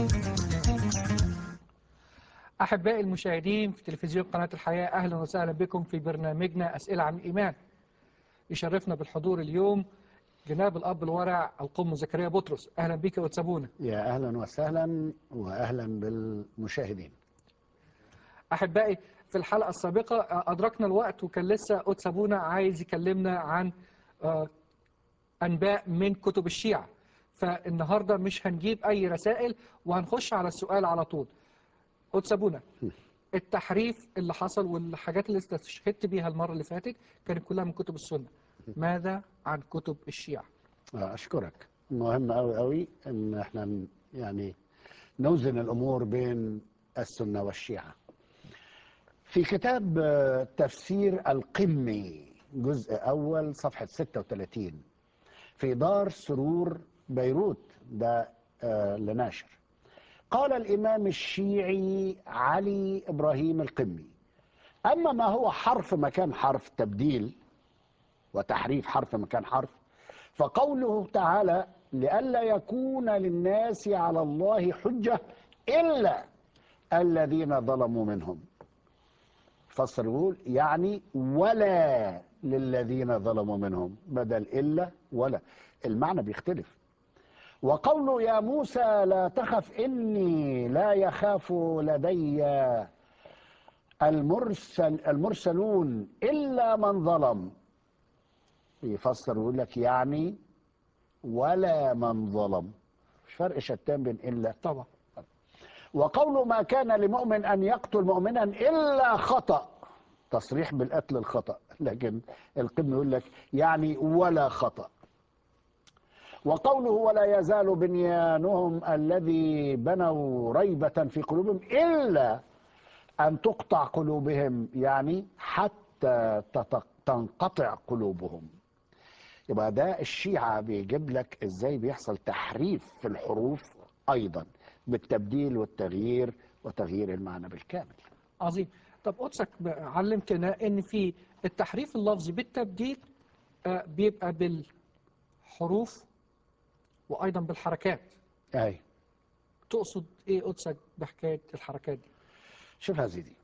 أحبائي المشاهدين في تلفزيون قناة الحياة أهلا وسهلا بكم في برنامجنا أسئلة عن الإيمان يشرفنا بالحضور اليوم جناب الأب الورع القم زكريا بطرس أهلا بك وتسابونا يا أهلا وسهلا وأهلا بالمشاهدين أحبائي في الحلقة السابقة أدركنا الوقت وكان لسه أتسابونا عايز يكلمنا عن آه، أنباء من كتب الشيعة فالنهاردة مش هنجيب أي رسائل وهنخش على السؤال على طول أتسابونا التحريف اللي حصل والحاجات اللي استشهدت بيها المرة اللي فاتت كانت كلها من كتب السنة ماذا عن كتب الشيعة آه، أشكرك مهم أوي أوي إن إحنا ن- يعني نوزن الأمور بين السنة والشيعة في كتاب آه، تفسير القمي جزء أول صفحة 36 في دار سرور بيروت ده آه، لناشر قال الإمام الشيعي علي إبراهيم القمي أما ما هو حرف مكان حرف تبديل وتحريف حرف مكان حرف فقوله تعالى لئلا يكون للناس على الله حجة إلا الذين ظلموا منهم فسر يقول يعني ولا للذين ظلموا منهم بدل إلا ولا المعنى بيختلف وقوله يا موسى لا تخف إني لا يخاف لدي المرسل المرسلون إلا من ظلم يفسر ويقول لك يعني ولا من ظلم مش فرق شتان بين إلا طبعا وقول ما كان لمؤمن أن يقتل مؤمنا إلا خطأ تصريح بالقتل الخطأ لكن القبن يقول لك يعني ولا خطأ وقوله ولا يزال بنيانهم الذي بنوا ريبة في قلوبهم إلا أن تقطع قلوبهم يعني حتى تت- تنقطع قلوبهم يبقى ده الشيعة بيجيب لك ازاي بيحصل تحريف في الحروف ايضا بالتبديل والتغيير وتغيير المعنى بالكامل عظيم طب قدسك بقى علمتنا ان في التحريف اللفظي بالتبديل آه، بيبقى بالحروف وايضا بالحركات اي تقصد ايه قدسك بحكايه الحركات دي شوف يا سيدي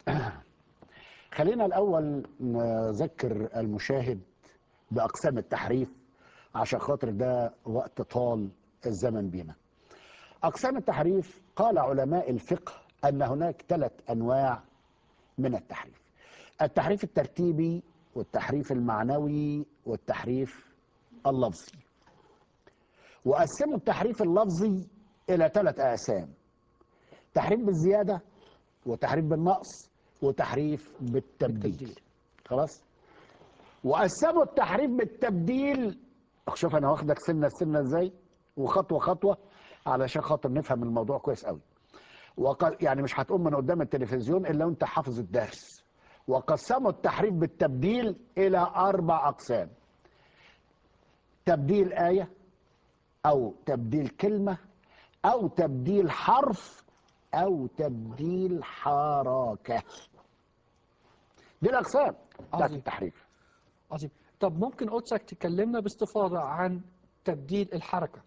خلينا الاول نذكر المشاهد باقسام التحريف عشان خاطر ده وقت طال الزمن بينا اقسام التحريف قال علماء الفقه ان هناك ثلاث انواع من التحريف التحريف الترتيبي والتحريف المعنوي والتحريف اللفظي وقسموا التحريف اللفظي الى ثلاث اقسام تحريف بالزياده وتحريف بالنقص وتحريف بالتبديل, بالتبديل. خلاص وقسموا التحريف بالتبديل شوف انا واخدك سنه سنه ازاي وخطوه خطوه علشان خاطر نفهم الموضوع كويس قوي وقال يعني مش هتقوم من قدام التلفزيون الا وانت حافظ الدرس وقسموا التحريف بالتبديل الى اربع اقسام تبديل ايه او تبديل كلمه او تبديل حرف او تبديل حركه دي الاقسام بتاعت عظيم. التحريف عظيم طب ممكن قدسك تكلمنا باستفاضه عن تبديل الحركه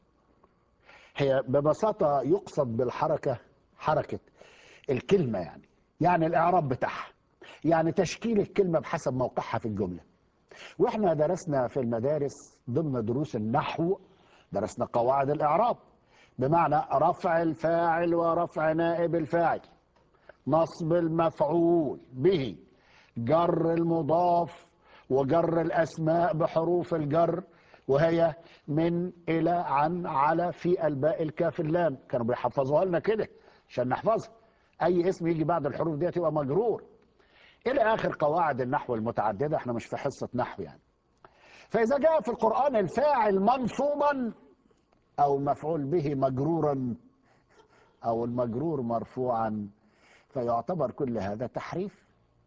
هي ببساطة يقصد بالحركة حركة الكلمة يعني يعني الإعراب بتاعها يعني تشكيل الكلمة بحسب موقعها في الجملة وإحنا درسنا في المدارس ضمن دروس النحو درسنا قواعد الإعراب بمعنى رفع الفاعل ورفع نائب الفاعل نصب المفعول به جر المضاف وجر الأسماء بحروف الجر وهي من إلى عن على في الباء الكاف اللام كانوا بيحفظوها لنا كده عشان نحفظها أي اسم يجي بعد الحروف دي يبقى مجرور إلى آخر قواعد النحو المتعددة احنا مش في حصة نحو يعني فإذا جاء في القرآن الفاعل منصوبا أو مفعول به مجرورا أو المجرور مرفوعا فيعتبر كل هذا تحريف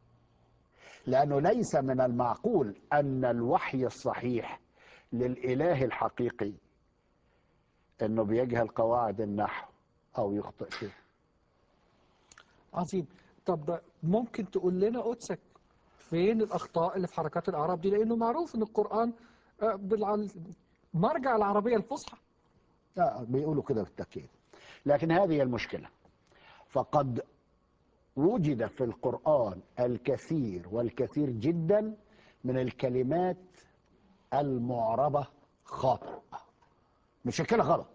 لأنه ليس من المعقول أن الوحي الصحيح للإله الحقيقي أنه بيجهل قواعد النحو أو يخطئ فيه عظيم طب ممكن تقول لنا قدسك فين الأخطاء اللي في حركات الأعراب دي لأنه معروف إن القرآن آه، بالع- مرجع العربية الفصحى لا بيقولوا كده بالتأكيد لكن هذه المشكلة فقد وجد في القرآن الكثير والكثير جدا من الكلمات المعربة خاطئة مش كده غلط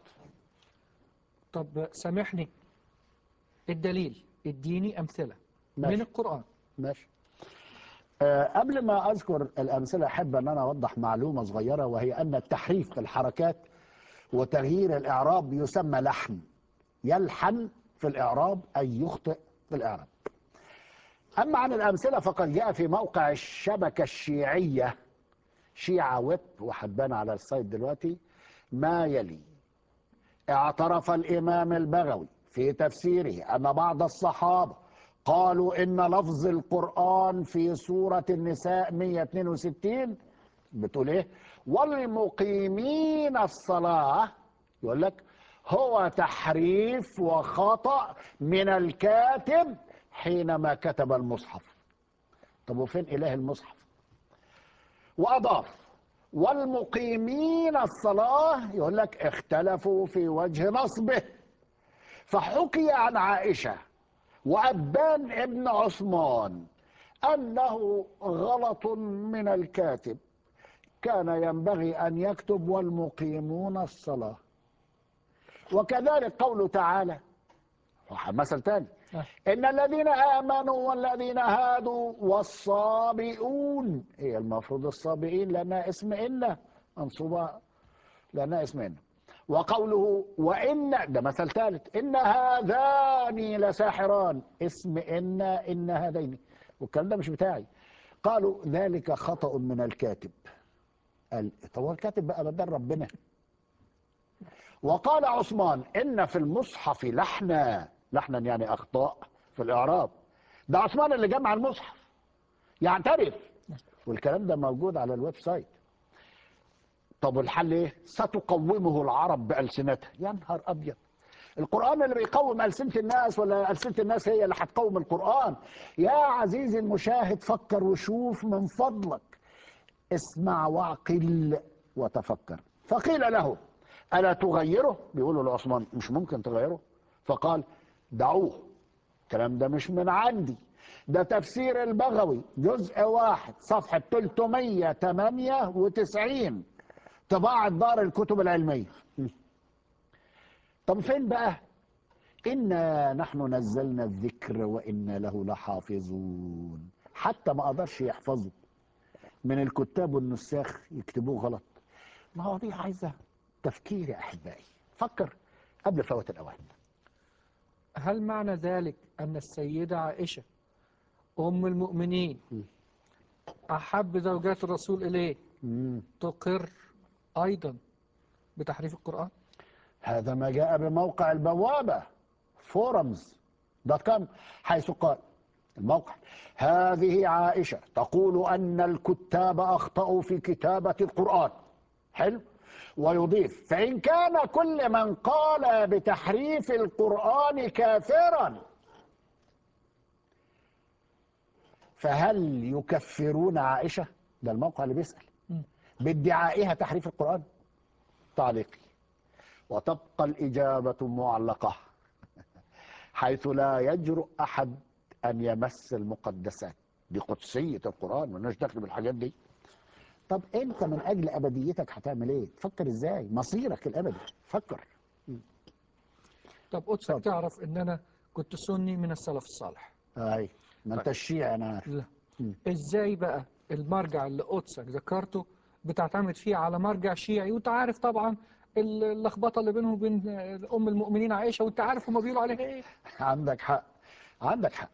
طب سامحني الدليل اديني أمثلة ماشي. من القرآن ماشي أه قبل ما أذكر الأمثلة أحب أن أنا أوضح معلومة صغيرة وهي أن التحريف في الحركات وتغيير الإعراب يسمى لحن يلحن في الإعراب أي يخطئ في الإعراب أما عن الأمثلة فقد جاء في موقع الشبكة الشيعية شيعة ويب وحبان على السايت دلوقتي ما يلي اعترف الإمام البغوي في تفسيره أن بعض الصحابة قالوا إن لفظ القرآن في سورة النساء 162 بتقول إيه والمقيمين الصلاة يقول لك هو تحريف وخطأ من الكاتب حينما كتب المصحف طب وفين إله المصحف وأضاف والمقيمين الصلاة يقول لك اختلفوا في وجه نصبه فحكي عن عائشة وأبان ابن عثمان أنه غلط من الكاتب كان ينبغي أن يكتب والمقيمون الصلاة وكذلك قوله تعالى مثل تاني آه. إن الذين آمنوا والذين هادوا والصابئون هي المفروض الصابئين لأنها اسم إن منصوبة لأنها اسم إن وقوله وإن ده مثل ثالث إن هذان لساحران اسم إن إن هذين والكلام ده مش بتاعي قالوا ذلك خطأ من الكاتب قال طب هو الكاتب بقى بدل ربنا وقال عثمان إن في المصحف لحنا لحنا يعني أخطاء في الإعراب ده عثمان اللي جمع المصحف يعترف والكلام ده موجود على الويب سايت طب والحل ايه ستقومه العرب بألسنتها يا نهار أبيض القرآن اللي بيقوم ألسنة الناس ولا ألسنة الناس هي اللي هتقوم القرآن يا عزيزي المشاهد فكر وشوف من فضلك اسمع واعقل وتفكر فقيل له ألا تغيره بيقولوا لعثمان مش ممكن تغيره فقال دعوه الكلام ده مش من عندي ده تفسير البغوي جزء واحد صفحة 398 طباعة دار الكتب العلمية طب فين بقى إنا نحن نزلنا الذكر وإنا له لحافظون حتى ما قدرش يحفظه من الكتاب والنساخ يكتبوه غلط ما هو دي عايزة تفكير يا أحبائي فكر قبل فوات الأوان هل معنى ذلك أن السيدة عائشة أم المؤمنين أحب زوجات الرسول إليه مم. تقر أيضا بتحريف القرآن هذا ما جاء بموقع البوابة فورمز دوت كوم حيث قال الموقع هذه عائشة تقول أن الكتاب أخطأوا في كتابة القرآن حلو ويضيف فإن كان كل من قال بتحريف القرآن كافرا فهل يكفرون عائشة ده الموقع اللي بيسأل مم. بادعائها تحريف القرآن تعليقي وتبقى الإجابة معلقة حيث لا يجرؤ أحد أن يمس المقدسات دي قدسية القرآن مالناش دخل بالحاجات دي طب أنت من أجل أبديتك هتعمل إيه؟ تفكر إزاي؟ مصيرك الأبدي فكر طب قدسك اتفضل. تعرف أن أنا كنت سني من السلف الصالح أي ما أنت الشيعي أنا عارف. لا مم. إزاي بقى المرجع اللي قدسك ذكرته بتعتمد فيه على مرجع شيعي وانت عارف طبعا اللخبطه اللي بينهم وبين ام المؤمنين عائشه وانت عارف هم بيقولوا عليها ايه عندك حق عندك حق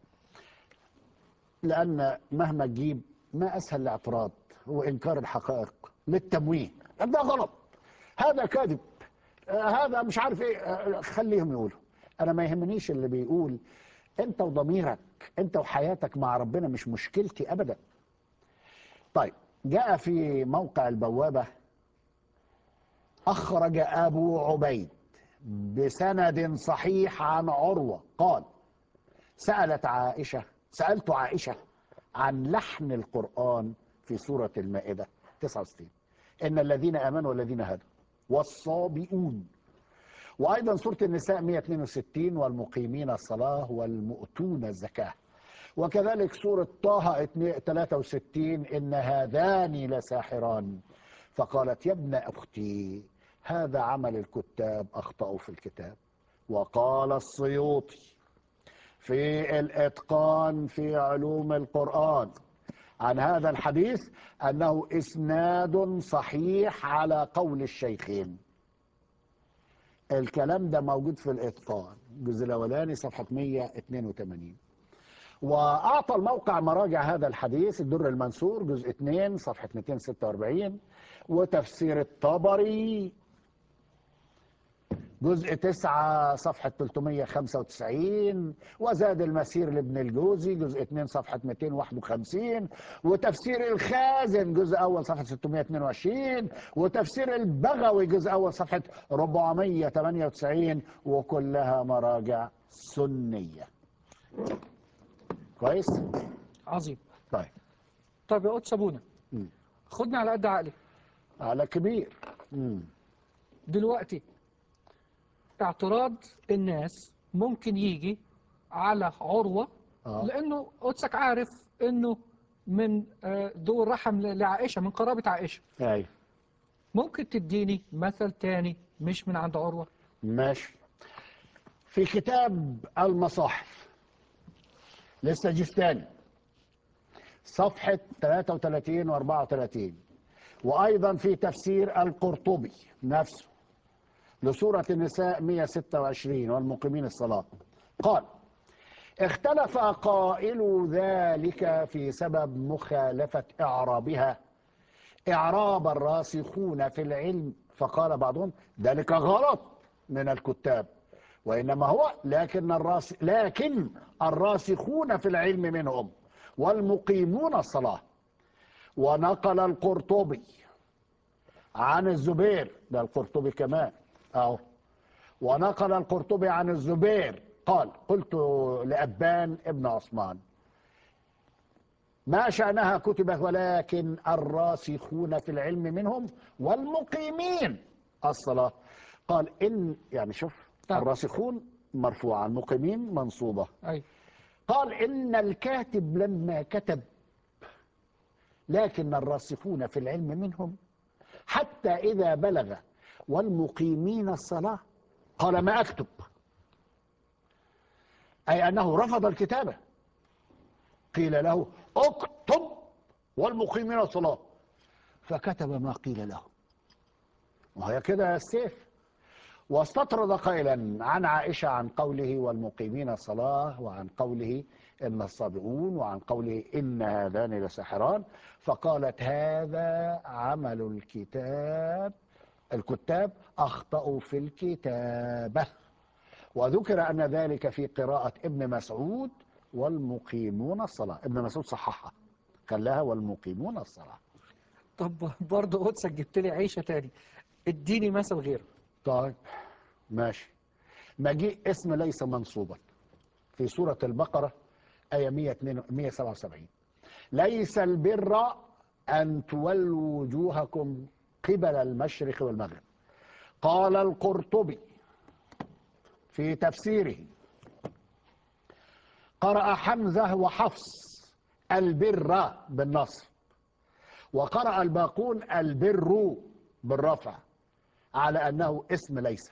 لأن مهما تجيب ما أسهل الاعتراض هو إنكار الحقائق للتمويه ده غلط هذا كاذب آه، هذا مش عارف إيه آه، خليهم يقولوا أنا ما يهمنيش اللي بيقول أنت وضميرك أنت وحياتك مع ربنا مش مشكلتي أبدا طيب جاء في موقع البوابة أخرج أبو عبيد بسند صحيح عن عروة قال سألت عائشة سألت عائشة عن لحن القرآن في سورة المائدة 69 إن الذين آمنوا والذين هادوا والصابئون وأيضا سورة النساء 162 والمقيمين الصلاة والمؤتون الزكاة وكذلك سورة طه 63 إن هذان لساحران فقالت يا ابن أختي هذا عمل الكتاب أخطأوا في الكتاب وقال السيوطي في الإتقان في علوم القرآن عن هذا الحديث أنه إسناد صحيح على قول الشيخين الكلام ده موجود في الإتقان الجزء الأولاني صفحة 182 وأعطى الموقع مراجع هذا الحديث الدر المنثور جزء 2 صفحة 246 وتفسير الطبري جزء 9 صفحة 395 وزاد المسير لابن الجوزي جزء 2 صفحة 251 وتفسير الخازن جزء أول صفحة 622 وتفسير البغوي جزء أول صفحة 498 وكلها مراجع سنية كويس؟ عظيم طيب طب يا قدس ابونا مم. خدني على قد عقلي على كبير مم. دلوقتي اعتراض الناس ممكن يجي على عروة آه. لأنه قدسك عارف أنه من آه، ذو الرحم ل- لعائشة من قرابة عائشة أيوه ممكن تديني مثل تاني مش من عند عروة ماشي في كتاب المصاحف للسجستاني صفحة 33 و 34 وأيضا في تفسير القرطبي نفسه لسورة النساء 126 والمقيمين الصلاة قال اختلف قائل ذلك في سبب مخالفة إعرابها إعراب الراسخون في العلم فقال بعضهم ذلك غلط من الكتاب وإنما هو لكن الراس لكن الراسخون في العلم منهم والمقيمون الصلاة ونقل القرطبي عن الزبير ده القرطبي كمان أهو ونقل القرطبي عن الزبير قال قلت لأبان ابن عثمان ما شأنها كتبت ولكن الراسخون في العلم منهم والمقيمين الصلاة قال إن يعني شوف طيب. الراسخون مرفوعة المقيمين منصوبة أي قال إن الكاتب لما كتب لكن الراسخون في العلم منهم حتى إذا بلغ والمقيمين الصلاة قال ما أكتب أي أنه رفض الكتابة قيل له اكتب والمقيمين الصلاة فكتب ما قيل له وهي كده يا السيف واستطرد قائلا عن عائشة عن قوله والمقيمين الصلاة وعن قوله إن الصابئون وعن قوله إن هذان لساحران فقالت هذا عمل الكتاب الكتاب أخطأوا في الكتابة وذكر أن ذلك في قراءة ابن مسعود والمقيمون الصلاة ابن مسعود صححها خلاها والمقيمون الصلاة طب برضه قدسك جبت لي عيشة تاني اديني مثل غيره طيب ماشي مجيء اسم ليس منصوبا في سورة البقرة آية 102 177 ليس البر أن تولوا وجوهكم قبل المشرق والمغرب قال القرطبي في تفسيره قرأ حمزة وحفص البر بالنصر وقرأ الباقون البر بالرفع على أنه اسم ليس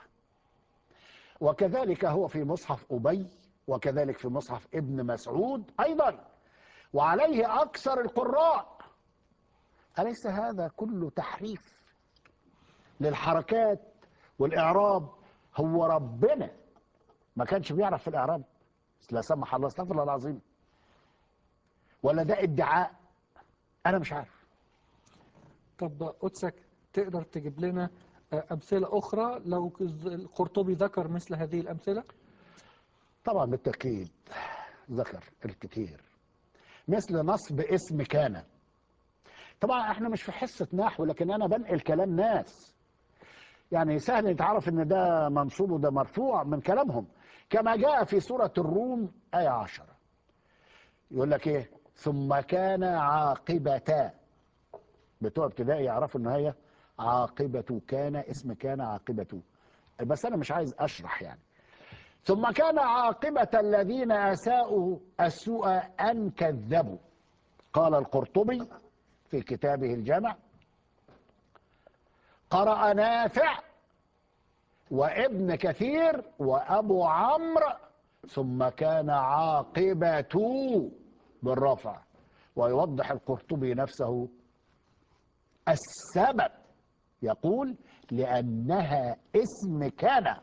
وكذلك هو في مصحف أبي وكذلك في مصحف ابن مسعود أيضا وعليه أكثر القراء أليس هذا كله تحريف للحركات والإعراب هو ربنا ما كانش بيعرف في الإعراب لا سمح الله استغفر الله العظيم ولا ده ادعاء أنا مش عارف طب قدسك تقدر تجيب لنا آه، أمثلة أخرى لو القرطبي ذكر مثل هذه الأمثلة طبعا بالتأكيد ذكر الكثير مثل نصب اسم كان طبعا احنا مش في حصة نحو لكن انا بنقل كلام ناس يعني سهل يتعرف ان ده منصوب وده مرفوع من كلامهم كما جاء في سورة الروم آية عشرة يقول لك ايه ثم كان عاقبة بتوع ابتدائي يعرفوا ان هي عاقبة كان اسم كان عاقبة بس انا مش عايز اشرح يعني ثم كان عاقبة الذين اساءوا السوء ان كذبوا قال القرطبي في كتابه الجامع قرأ نافع وابن كثير وابو عمرو ثم كان عاقبة بالرفع ويوضح القرطبي نفسه السبب يقول لأنها اسم كان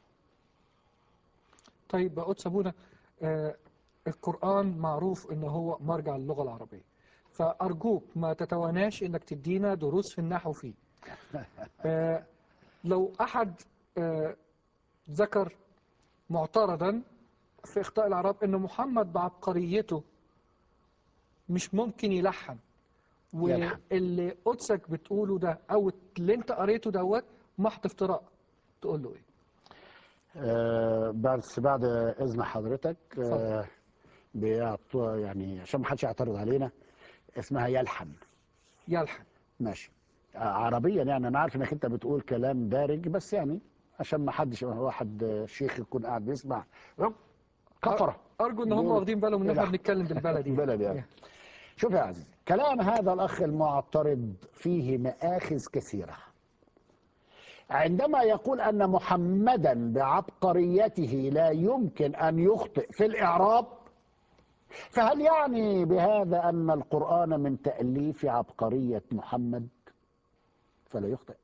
طيب بقى سابونا آه القرآن معروف ان هو مرجع اللغة العربية فأرجوك ما تتواناش انك تدينا دروس في النحو فيه آه لو أحد آه ذكر معترضا في إخطاء العرب ان محمد بعبقريته مش ممكن يلحن يلحن. واللي قدسك بتقوله ده او اللي انت قريته دوت محض افتراء تقول له ايه آه بس بعد إذن حضرتك اتفضل. آه بيعطوا يعني عشان ما حدش يعترض علينا اسمها يلحن يلحن ماشي آه عربيا يعني أنا عارف إنك أنت بتقول كلام دارج بس يعني عشان ما حدش واحد آه، شيخ يكون قاعد بيسمع كفرة ارجو ان هم دول- واخدين بالهم ان احنا يلحن. بنتكلم بالبلدي بلدي يعني. شوف يا عزيزي كلام هذا الأخ المعترض فيه مآخذ كثيرة عندما يقول أن محمدا بعبقريته لا يمكن أن يخطئ في الإعراب فهل يعني بهذا أن القرآن من تأليف عبقرية محمد فلا يخطئ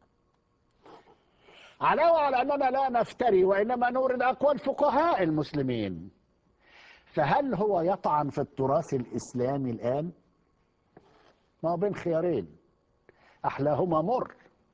علاوة على أننا لا نفتري وإنما نورد أقوال فقهاء المسلمين فهل هو يطعن في التراث الإسلامي الآن؟ ما هو بين خيارين أحلاهما مر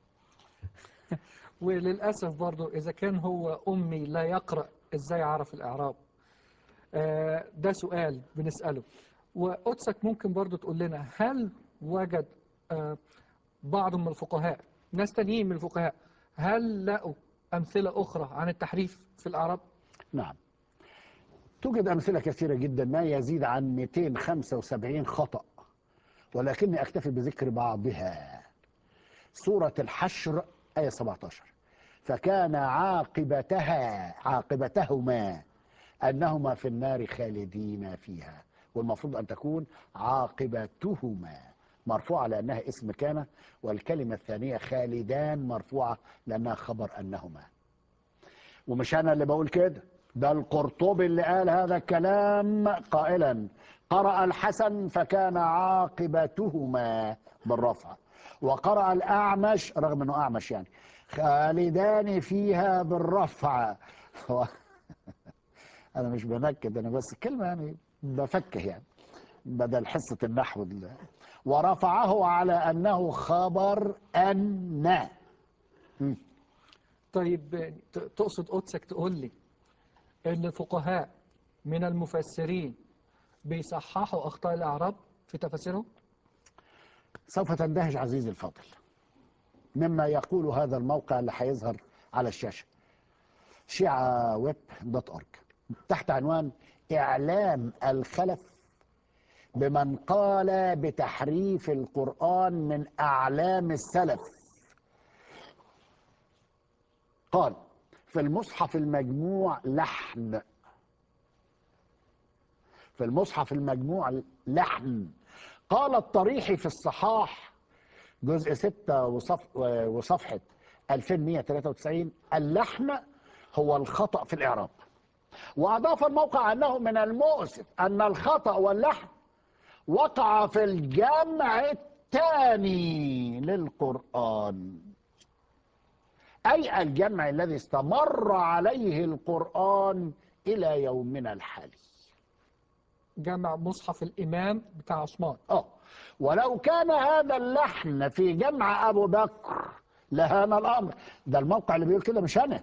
وللاسف برضو اذا كان هو امي لا يقرا ازاي عرف الاعراب آه، ده سؤال بنساله وقدسك ممكن برضو تقول لنا هل وجد آه، بعض من الفقهاء ناس تانيين من الفقهاء هل لقوا امثله اخرى عن التحريف في الاعراب نعم توجد أمثلة كثيرة جدا ما يزيد عن 275 خطأ ولكني أكتفي بذكر بعضها سورة الحشر آية 17 فكان عاقبتها عاقبتهما أنهما في النار خالدين فيها والمفروض أن تكون عاقبتهما مرفوعة لأنها اسم كان والكلمة الثانية خالدان مرفوعة لأنها خبر أنهما ومش أنا اللي بقول كده ده القرطبي اللي قال هذا الكلام قائلا قرأ الحسن فكان عاقبتهما بالرفع وقرأ الأعمش رغم أنه أعمش يعني خالدان فيها بالرفع هو- أنا مش بنكد أنا بس كلمة يعني بفكه يعني بدل حصة النحو ال- ورفعه على أنه خبر أن طيب ت- تقصد قدسك تقول لي ان الفقهاء من المفسرين بيصححوا اخطاء الاعراب في تفاسيرهم سوف تندهش عزيزي الفاضل مما يقول هذا الموقع اللي هيظهر على الشاشة شيعة ويب دوت أورج تحت عنوان إعلام الخلف بمن قال بتحريف القرآن من أعلام السلف قال في المصحف المجموع لحن في المصحف المجموع لحن قال الطريحي في الصحاح جزء 6 وصف وصفحة 2193 اللحن هو الخطأ في الإعراب وأضاف الموقع أنه من المؤسف أن الخطأ واللحن وقع في الجمع الثاني للقرآن أي الجمع الذي استمر عليه القرآن إلى يومنا الحالي جمع مصحف الامام بتاع عثمان اه ولو كان هذا اللحن في جمع ابو بكر لهان الامر ده الموقع اللي بيقول كده مش انا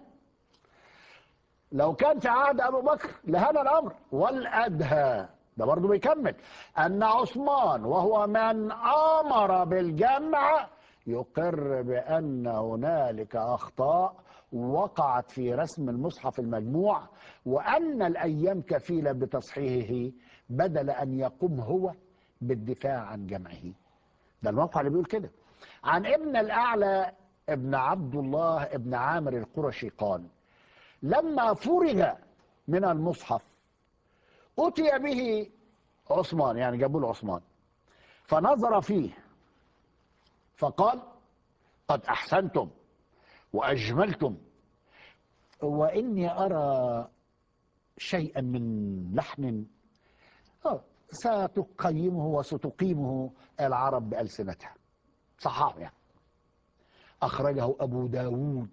لو كان في عهد ابو بكر لهان الامر والادهى ده برضه بيكمل ان عثمان وهو من امر بالجمع يقر بان هنالك اخطاء وقعت في رسم المصحف المجموع وان الايام كفيله بتصحيحه بدل ان يقوم هو بالدفاع عن جمعه ده الموقع اللي بيقول كده عن ابن الاعلى ابن عبد الله ابن عامر القرشي قال لما فرغ من المصحف أتي به عثمان يعني جابوا له عثمان فنظر فيه فقال قد أحسنتم وأجملتم وإني أرى شيئا من لحن آه، ستقيمه وستقيمه العرب بألسنتها صحاب يعني أخرجه أبو داود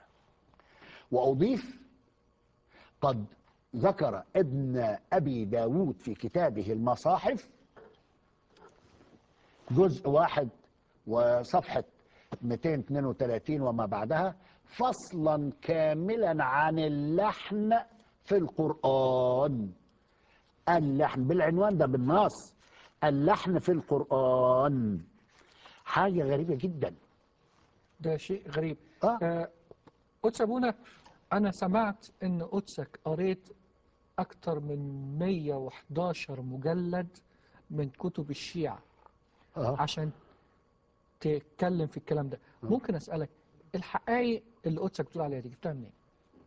وأضيف قد ذكر ابن أبي داود في كتابه المصاحف جزء واحد وصفحة 232 وما بعدها فصلا كاملا عن اللحن في القرآن اللحن بالعنوان ده بالنص اللحن في القرآن حاجة غريبة جدا ده شيء غريب آه. آه، قدس أبونا أنا سمعت إن قدسك قريت أكتر من 111 مجلد من كتب الشيعة آه. عشان تتكلم في الكلام ده ممكن أسألك الحقائق اللي قدسك بتقول عليها دي جبتها منين؟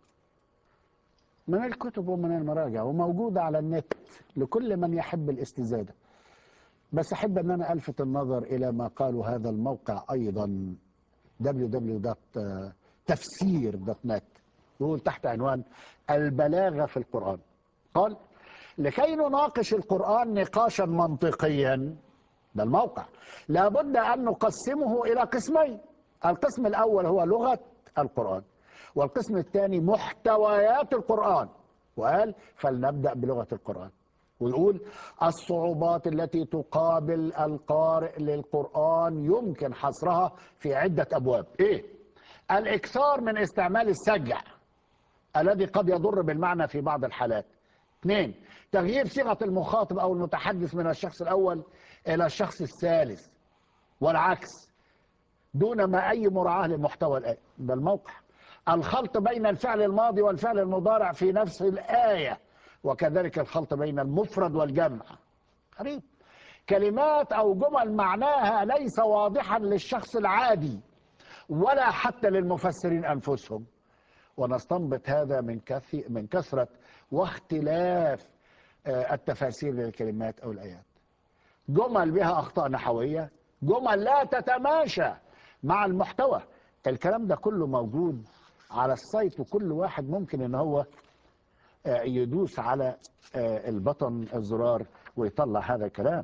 من الكتب ومن المراجع وموجودة على النت لكل من يحب الاستزادة بس أحب أن أنا ألفت النظر إلى ما قاله هذا الموقع أيضا www.tafsir.net يقول تحت عنوان البلاغة في القرآن قال لكي نناقش القرآن نقاشا منطقيا ده الموقع لابد أن نقسمه إلى قسمين القسم الأول هو لغة القرآن والقسم الثاني محتويات القرآن وقال فلنبدأ بلغة القرآن ويقول الصعوبات التي تقابل القارئ للقرآن يمكن حصرها في عدة أبواب إيه؟ الإكثار من استعمال السجع الذي قد يضر بالمعنى في بعض الحالات اثنين تغيير صيغة المخاطب أو المتحدث من الشخص الأول إلى الشخص الثالث والعكس دون ما أي مراعاة لمحتوى الآية ده الموقع الخلط بين الفعل الماضي والفعل المضارع في نفس الآية وكذلك الخلط بين المفرد والجمع غريب كلمات أو جمل معناها ليس واضحا للشخص العادي ولا حتى للمفسرين أنفسهم ونستنبط هذا من كثي من كثرة واختلاف آه، التفاسير للكلمات أو الآيات جمل بها أخطاء نحوية جمل لا تتماشى مع المحتوى الكلام ده كله موجود على السايت وكل واحد ممكن ان هو آه، يدوس على آه، البطن الزرار ويطلع هذا الكلام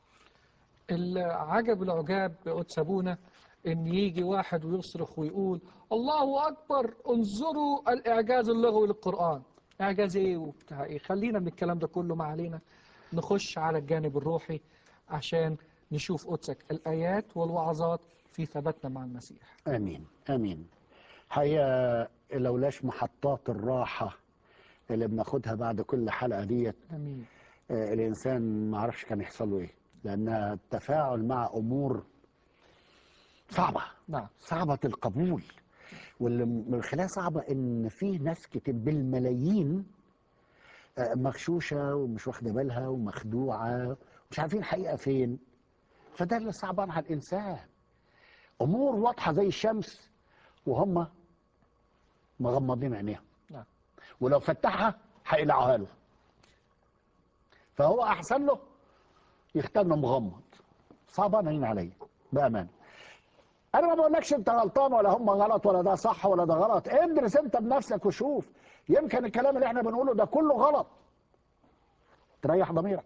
العجب العجاب قدس أبونا إن يجي واحد ويصرخ ويقول الله أكبر انظروا الإعجاز اللغوي للقرآن إعجاز إيه وبتاع إيه خلينا من الكلام ده كله ما علينا نخش على الجانب الروحي عشان نشوف قدسك الآيات والوعظات في ثباتنا مع المسيح امين امين هي لولاش محطات الراحه اللي بناخدها بعد كل حلقه ديت أمين آه، الانسان ما عرفش كان يحصل له ايه لانها التفاعل مع امور صعبه نعم صعبه القبول واللي من خلالها صعبه ان في ناس كتير بالملايين آه، مغشوشه ومش واخده بالها ومخدوعه مش عارفين الحقيقه فين فده اللي صعبان على الانسان امور واضحه زي الشمس وهم مغمضين عينيهم نعم ولو فتحها هيقلعوها له فهو احسن له يختار مغمض صعبانين عليا بامان انا ما بقولكش انت غلطان ولا هم غلط ولا ده صح ولا ده غلط ادرس انت بنفسك وشوف يمكن الكلام اللي احنا بنقوله ده كله غلط تريح ضميرك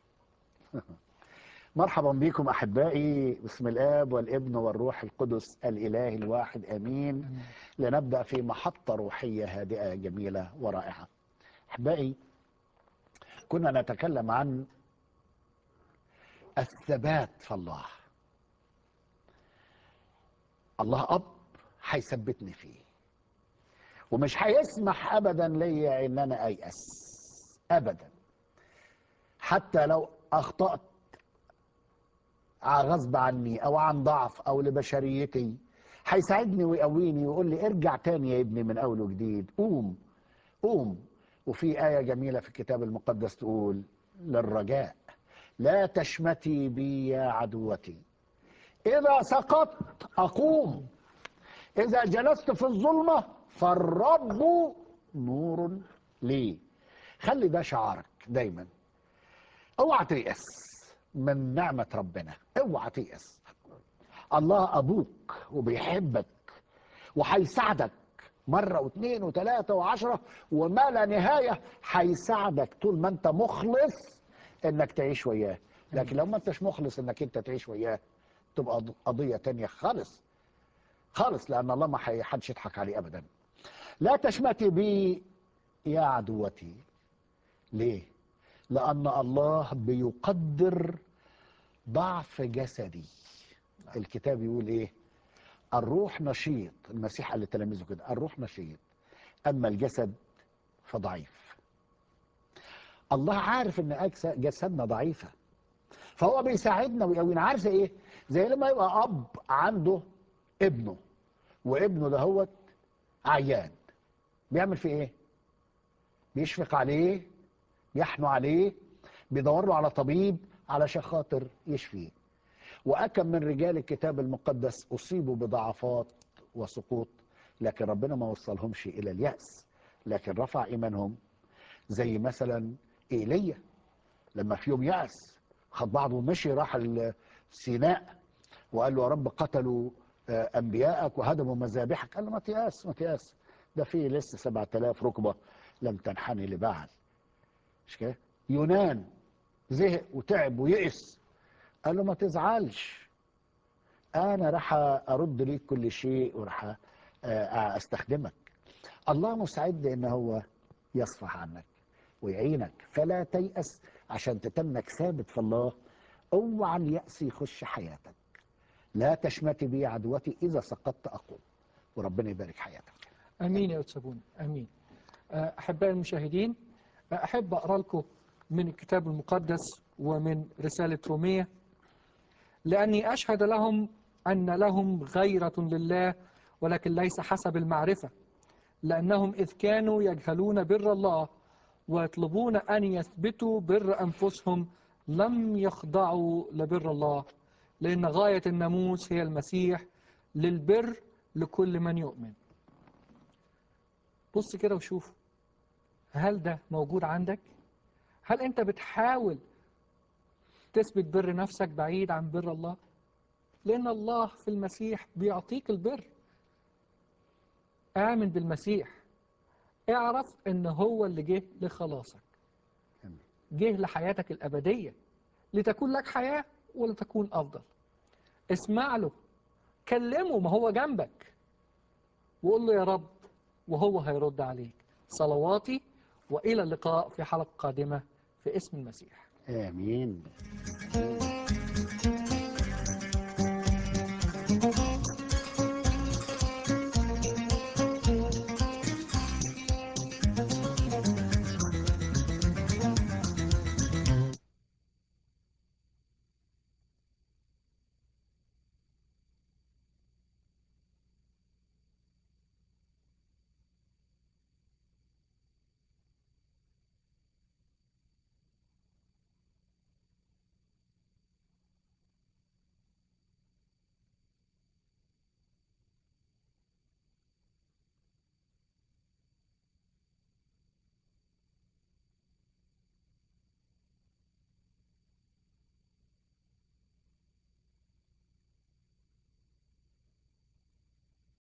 مرحبا بكم احبائي بسم الاب والابن والروح القدس الاله الواحد امين لنبدا في محطه روحيه هادئه جميله ورائعه احبائي كنا نتكلم عن الثبات في الله الله اب هيثبتني فيه ومش هيسمح ابدا ليا ان انا ايأس ابدا حتى لو اخطأت غصب عني او عن ضعف او لبشريتي هيساعدني ويقويني ويقول لي ارجع تاني يا ابني من اول وجديد قوم قوم وفي آية جميلة في الكتاب المقدس تقول للرجاء لا تشمتي بي يا عدوتي إذا سقطت أقوم إذا جلست في الظلمة فالرب نور لي خلي ده شعارك دايما اوعى تيأس من نعمة ربنا اوعى تيأس الله أبوك وبيحبك وهيساعدك مرة واثنين وثلاثة وعشرة وما لا نهاية هيساعدك طول ما انت مخلص انك تعيش وياه لكن لو ما انتش مخلص انك انت تعيش وياه تبقى قضية تانية خالص خالص لأن الله ما حدش يضحك عليه أبدا لا تشمتي بي يا عدوتي ليه؟ لأن الله بيقدر ضعف جسدي الكتاب يقول إيه؟ الروح نشيط المسيح قال لتلاميذه كده الروح نشيط أما الجسد فضعيف الله عارف ان أجس- جسدنا ضعيفه فهو بيساعدنا ويقوينا عارف زي ايه زي لما يبقى اب عنده ابنه وابنه دهوت عيان بيعمل فيه ايه بيشفق عليه يحنو عليه بيدور له على طبيب علشان خاطر يشفيه وأكم من رجال الكتاب المقدس أصيبوا بضعفات وسقوط لكن ربنا ما وصلهمش إلى اليأس لكن رفع إيمانهم زي مثلا إيليا لما في يوم يأس خد بعضه ومشي راح سيناء وقال له يا رب قتلوا آه، أنبياءك وهدموا مذابحك قال له ما تيأس ما تيأس ده في لسه 7000 ركبة لم تنحني لبعل مش كده يونان زهق وتعب ويئس قال له ما تزعلش انا راح ارد ليك كل شيء وراح آه، استخدمك الله مستعد ان هو يصفح عنك ويعينك فلا تيأس عشان تتنك ثابت في الله اوعى اليأس يخش حياتك لا تشمتي بي عدوتي اذا سقطت اقوم وربنا يبارك حياتك امين يا أتسابون امين آه، احبائي المشاهدين آه، احب اقرا لكم من الكتاب المقدس ومن رساله روميه لاني اشهد لهم ان لهم غيره لله ولكن ليس حسب المعرفه لانهم اذ كانوا يجهلون بر الله ويطلبون ان يثبتوا بر انفسهم لم يخضعوا لبر الله لان غايه الناموس هي المسيح للبر لكل من يؤمن بص كده وشوف هل ده موجود عندك هل انت بتحاول تثبت بر نفسك بعيد عن بر الله لان الله في المسيح بيعطيك البر امن بالمسيح اعرف ان هو اللي جه لخلاصك آمين. جه لحياتك الابديه لتكون لك حياه ولتكون افضل اسمع له كلمه ما هو جنبك وقول له يا رب وهو هيرد عليك صلواتي والى اللقاء في حلقه قادمه في اسم المسيح امين